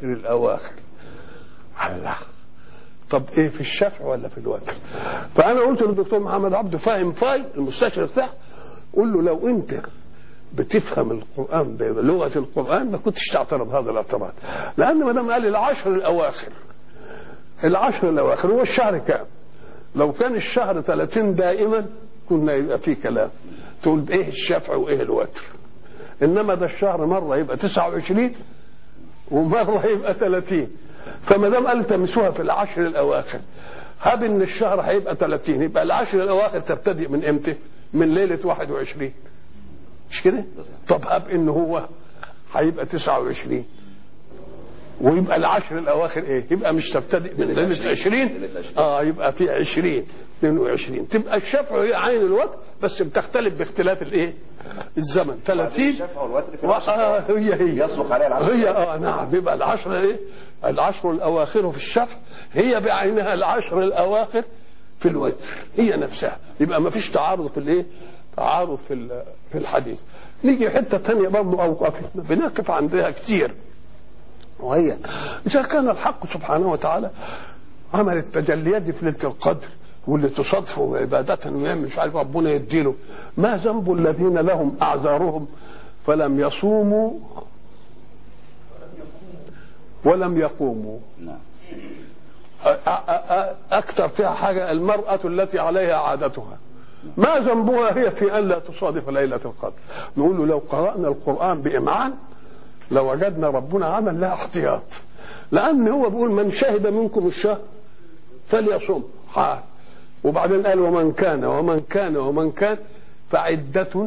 الاواخر الله طب ايه في الشفع ولا في الوتر فانا قلت للدكتور محمد عبده فاهم فاي المستشرق ده قول له لو انت بتفهم القران بلغه القران ما كنتش تعترض هذا الاعتراض لان ما دام قال العشر الاواخر العشر الاواخر هو الشهر كام لو كان الشهر 30 دائما كنا يبقى فيه كلام تقول ايه الشفع وايه الوتر انما ده الشهر مره يبقى 29 ومره يبقى 30 فما دام قال تمسوها في العشر الاواخر هاب ان الشهر هيبقى 30 يبقى العشر الاواخر تبتدئ من امتى؟ من ليله 21 مش كده؟ طب هاب ان هو هيبقى 29 ويبقى العشر الاواخر ايه؟ يبقى مش تبتدئ من ليله 20 اه يبقى في 20 22 تبقى الشفع هي عين الوقت بس بتختلف باختلاف الايه؟ الزمن 30 الشفع والوتر في و- نفس آه الوقت. هي هي يصدق عليها العشر هي اه نعم يبقى العشر ايه؟ العشر الاواخر في الشفع هي بعينها العشر الاواخر في الوتر هي نفسها يبقى ما فيش تعارض في الايه؟ تعارض في ال- في الحديث نيجي حته ثانيه برضه اوقفتنا بنقف عندها كتير وهي إذا كان الحق سبحانه وتعالى عمل التجليات دي في ليلة القدر واللي تصادفه عبادة ويعمل مش عارف ربنا يديله ما ذنب الذين لهم أعذارهم فلم يصوموا ولم يقوموا نعم أ- أ- أ- أكثر فيها حاجة المرأة التي عليها عادتها ما ذنبها هي في أن لا تصادف ليلة القدر نقول له لو قرأنا القرآن بإمعان لوجدنا ربنا عمل لها احتياط لأن هو بيقول من شهد منكم الشهر فليصم حال وبعدين قال ومن كان ومن كان ومن كان فعدة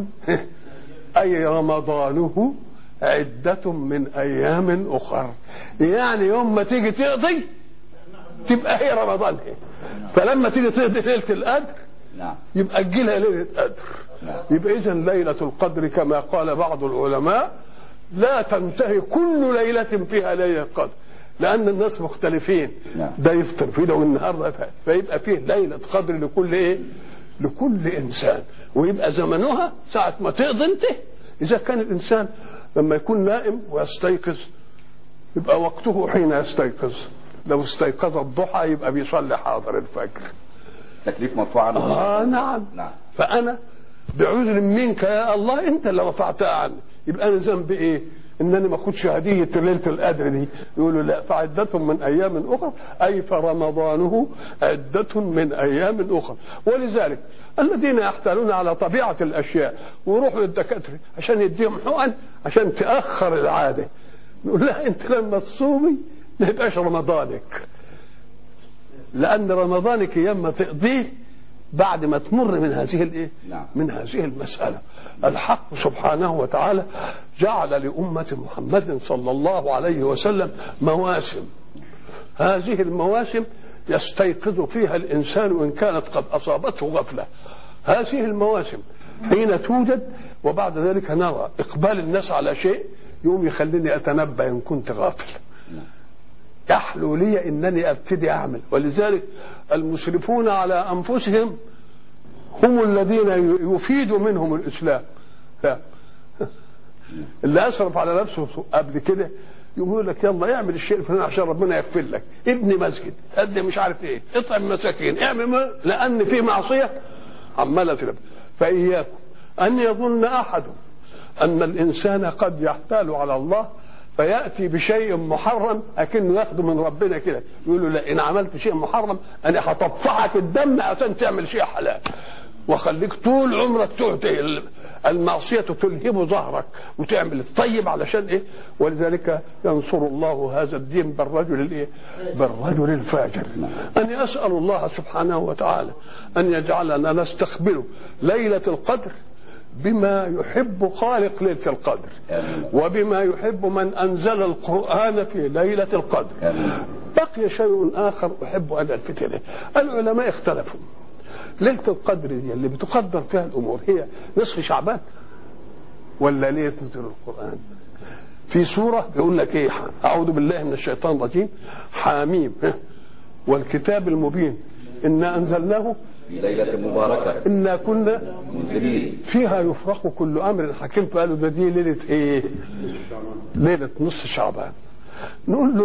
أي رمضانه عدة من أيام أخر يعني يوم ما تيجي تقضي تبقى هي رمضان هي فلما تيجي تقضي ليلة القدر نعم يبقى تجيلها ليلة قدر يبقى إذا ليلة القدر كما قال بعض العلماء لا تنتهي كل ليلة فيها ليلة قدر لأن الناس مختلفين نعم. ده يفطر في ده والنهارده ف- فيبقى فيه ليلة قدر لكل إيه؟ لكل إنسان ويبقى زمنها ساعة ما تقضي أنت إذا كان الإنسان لما يكون نائم ويستيقظ يبقى وقته حين يستيقظ لو استيقظ الضحى يبقى بيصلي حاضر الفجر تكليف مرفوع عنه آه نعم نعم فأنا بعذر منك يا الله أنت اللي رفعتها عني يبقى أنا ذنبي إيه؟ إنني ما أخدش هدية ليلة القدر دي يقولوا لا فعدة من أيام أخرى أي فرمضانه عدة من أيام أخرى ولذلك الذين يحتالون على طبيعة الأشياء ويروحوا للدكاترة عشان يديهم حقن عشان تأخر العادة نقول لا أنت لما تصومي ما يبقاش رمضانك لأن رمضانك يما تقضيه بعد ما تمر من هذه الايه؟ نعم. من هذه المسألة الحق سبحانه وتعالى جعل لأمة محمد صلى الله عليه وسلم مواسم هذه المواسم يستيقظ فيها الإنسان وإن كانت قد أصابته غفلة هذه المواسم حين توجد وبعد ذلك نرى إقبال الناس على شيء يوم يخليني أتنبأ إن كنت غافل يحلو لي انني ابتدي اعمل ولذلك المسرفون على انفسهم هم الذين يفيد منهم الاسلام لا. اللي اسرف على نفسه قبل كده يقول لك يلا اعمل الشيء الفلاني عشان ربنا يغفر لك ابني مسجد ادي مش عارف ايه اطعم مساكين اعمل ما لان في معصيه عماله تلف فاياكم ان يظن احد ان الانسان قد يحتال على الله فياتي بشيء محرم اكنه ياخده من ربنا كده يقول له لا ان عملت شيء محرم انا هطفحك الدم عشان تعمل شيء حلال وخليك طول عمرك تقعد المعصية تلهب ظهرك وتعمل الطيب علشان ايه ولذلك ينصر الله هذا الدين بالرجل الايه بالرجل الفاجر أنا أسأل الله سبحانه وتعالى أن يجعلنا نستقبل ليلة القدر بما يحب خالق ليلة القدر وبما يحب من أنزل القرآن في ليلة القدر بقي شيء آخر أحب أن ألفت إليه العلماء اختلفوا ليلة القدر دي اللي بتقدر فيها الأمور هي نصف شعبان ولا ليلة نزول القرآن في سورة يقول لك إيه أعوذ بالله من الشيطان الرجيم حاميم والكتاب المبين إنا أنزلناه في ليلة مباركة إنا كنا منذرين فيها يفرق كل أمر حكيم فقالوا ده دي ليلة إيه؟ ليلة نصف شعبان نقول له